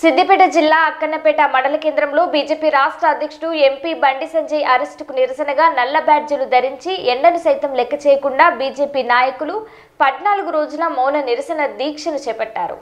సిద్దిపేట జిల్లా అక్కన్నపేట మండల కేంద్రంలో బీజేపీ రాష్ట్ర అధ్యక్షుడు ఎంపీ బండి సంజయ్ అరెస్టుకు నిరసనగా నల్ల బ్యాడ్జీలు ధరించి ఎండను సైతం లెక్క చేయకుండా బీజేపీ నాయకులు పద్నాలుగు రోజుల మౌన నిరసన దీక్షను చేపట్టారు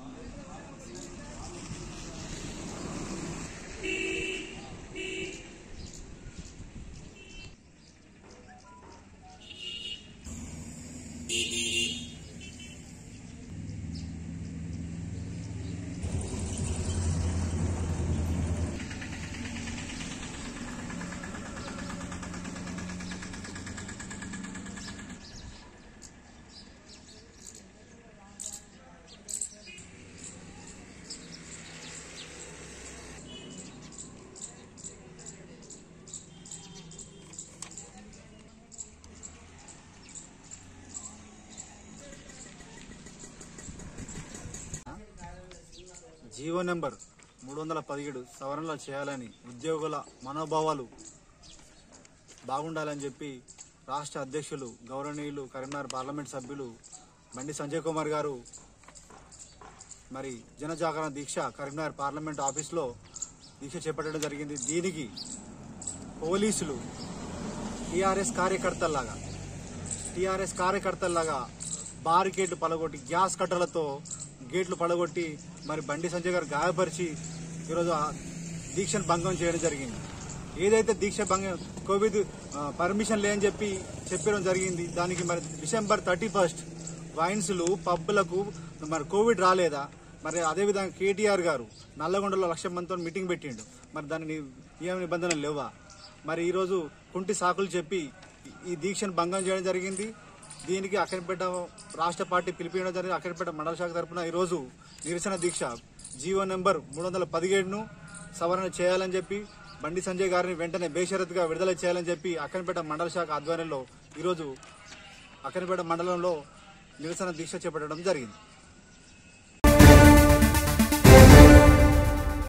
జీవో నెంబర్ మూడు వందల పదిహేడు సవరణలు చేయాలని ఉద్యోగుల మనోభావాలు బాగుండాలని చెప్పి రాష్ట్ర అధ్యక్షులు గౌరవనీయులు కరీంనగర్ పార్లమెంట్ సభ్యులు బండి సంజయ్ కుమార్ గారు మరి జనజాగరణ దీక్ష కరీంనగర్ పార్లమెంట్ ఆఫీస్లో దీక్ష చేపట్టడం జరిగింది దీనికి పోలీసులు టీఆర్ఎస్ కార్యకర్తల్లాగా టీఆర్ఎస్ కార్యకర్తల్లాగా బారికేడ్లు పలగొట్టి గ్యాస్ కట్టలతో గేట్లు పడగొట్టి మరి బండి సంజయ్ గారు గాయపరిచి ఈరోజు ఆ దీక్షను భంగం చేయడం జరిగింది ఏదైతే దీక్ష భంగం కోవిడ్ ఆ, పర్మిషన్ లేని చెప్పి చెప్పడం జరిగింది దానికి మరి డిసెంబర్ థర్టీ ఫస్ట్ వైన్స్లు పబ్బులకు మరి కోవిడ్ రాలేదా మరి అదేవిధంగా కేటీఆర్ గారు నల్లగొండలో లక్ష మందితో మీటింగ్ పెట్టిండు మరి దాని ని- నియమ నిబంధనలు లేవా మరి ఈరోజు కుంటి సాకులు చెప్పి ఈ దీక్షను భంగం చేయడం జరిగింది దీనికి అక్కడిపేట రాష్ట్ర పార్టీ పిలిపించడం జరిగింది అక్కడిపేట మండల శాఖ తరఫున ఈరోజు నిరసన దీక్ష జీవో నెంబర్ మూడు వందల పదిహేడును సవరణ చేయాలని చెప్పి బండి సంజయ్ గారిని వెంటనే బేషరతుగా విడుదల చేయాలని చెప్పి అక్కడిపేట మండల శాఖ ఆధ్వర్యంలో ఈరోజు అక్కడిపేట మండలంలో నిరసన దీక్ష చేపట్టడం జరిగింది